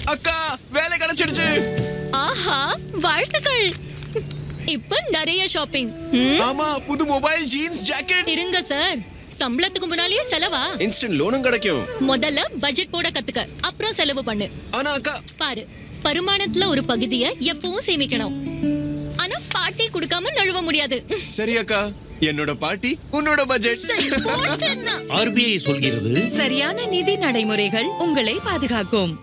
அக்கா வேலை கிடைச்சிடுச்சு ஆஹா வாழ்த்துக்கள் இப்ப நிறைய ஷாப்பிங் ம், ஆமா புது மொபைல் ஜீன்ஸ் ஜாக்கெட் இருங்க சார் சம்பளத்துக்கு முன்னாலேயே செலவா இன்ஸ்டன்ட் லோனும் கிடைக்கும் முதல்ல பட்ஜெட் போட கத்துக்க அப்புறம் செலவு பண்ணு ஆனா அக்கா பாரு வருமானத்துல ஒரு பகுதியை எப்பவும் சேமிக்கணும் ஆனா பாட்டி கொடுக்காம நழுவ முடியாது சரி அக்கா என்னோட பாட்டி உன்னோட பட்ஜெட் சரி, போட்டுன்னா. ஆர்பிஐ சொல்கிறது சரியான நிதி நடைமுறைகள் உங்களை பாதுகாக்கும்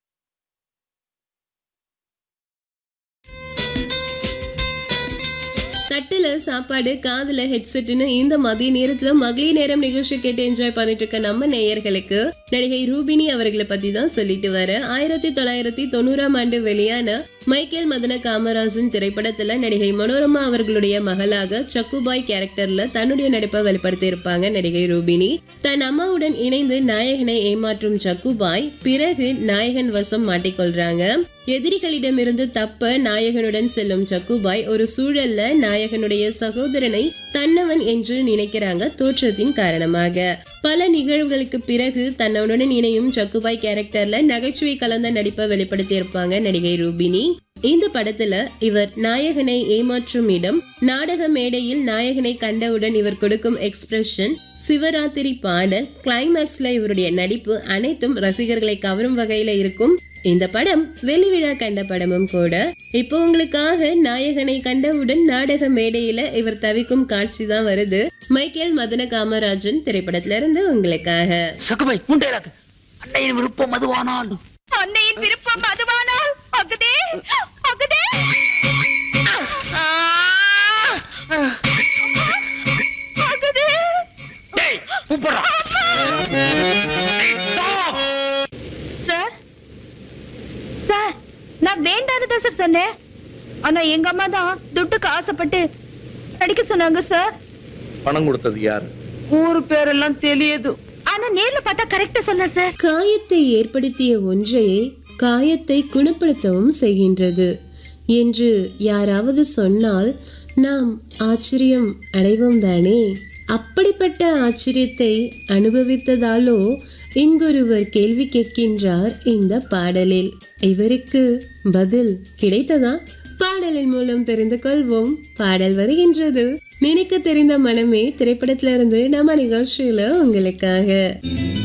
தட்டுல சாப்பாடு காதுல ஹெட்செட்னு இந்த மதிய நேரத்துல மகளிர் நேரம் நிகழ்ச்சி கேட்டு என்ஜாய் பண்ணிட்டு இருக்க நம்ம நேயர்களுக்கு நடிகை ரூபினி அவர்களை பத்தி தான் சொல்லிட்டு வர ஆயிரத்தி தொள்ளாயிரத்தி தொண்ணூறாம் ஆண்டு வெளியான மைக்கேல் மதன காமராஜன் திரைப்படத்துல நடிகை மனோரமா அவர்களுடைய மகளாக சக்குபாய் கேரக்டர்ல தன்னுடைய நடிப்பை வெளிப்படுத்தி இருப்பாங்க நடிகை ரூபினி தன் அம்மாவுடன் இணைந்து நாயகனை ஏமாற்றும் சக்குபாய் பிறகு நாயகன் வசம் மாட்டிக்கொள்றாங்க எதிரிகளிடமிருந்து தப்ப நாயகனுடன் செல்லும் சக்குபாய் ஒரு சூழல்ல நாயகனுடைய சகோதரனை தன்னவன் என்று நினைக்கிறாங்க தோற்றத்தின் காரணமாக பல நிகழ்வுகளுக்கு பிறகு தன்னவனுடன் இணையும் சக்குபாய் கேரக்டர்ல நகைச்சுவை கலந்த நடிப்பை வெளிப்படுத்தி இருப்பாங்க நடிகை ரூபினி இந்த படத்துல இவர் நாயகனை ஏமாற்றும் இடம் நாடக மேடையில் நாயகனை கண்டவுடன் இவர் கொடுக்கும் எக்ஸ்பிரஷன் சிவராத்திரி பாடல் கிளைமேக்ஸ்ல இவருடைய நடிப்பு அனைத்தும் ரசிகர்களை கவரும் வகையில இருக்கும் இந்த படம் வெளி விழா கண்ட படமும் கூட இப்போ உங்களுக்காக நாயகனை கண்டவுடன் நாடக மேடையில இவர் தவிக்கும் காட்சி தான் வருது மைக்கேல் மதன காமராஜன் திரைப்படத்துல இருந்து உங்களுக்காக சகுபாய் முண்டையாக்கு அன்னையின் விருப்பம் அதுவானால் அன்னையின் விருப்பம் அதுவானால் அகுதே அகுதே அகுதே டேய் கூப்பிடுறா சார் சார் நான் வேண்டான்னு சார் சொன்னேன் ஆனா எங்க அம்மா தான் துட்டுக்கு ஆசைப்பட்டு நடிக்க சொன்னாங்க சார் பணம் கொடுத்தது யாரு ஊரு பேரெல்லாம் தெரியுது ஆனா நேர்ல பார்த்தா கரெக்டா சொன்னேன் சார் காயத்தை ஏற்படுத்திய ஒன்றையே காயத்தை குணப்படுத்தவும் செய்கின்றது என்று யாராவது சொன்னால் நாம் ஆச்சரியம் அடைவோம் தானே அப்படிப்பட்ட ஆச்சரியத்தை அனுபவித்ததாலோ இங்கொருவர் கேள்வி கேட்கின்றார் இந்த பாடலில் இவருக்கு பதில் கிடைத்ததா பாடலின் மூலம் தெரிந்து கொள்வோம் பாடல் வருகின்றது நினைக்க தெரிந்த மனமே திரைப்படத்திலிருந்து நம்ம நிகழ்ச்சியில உங்களுக்காக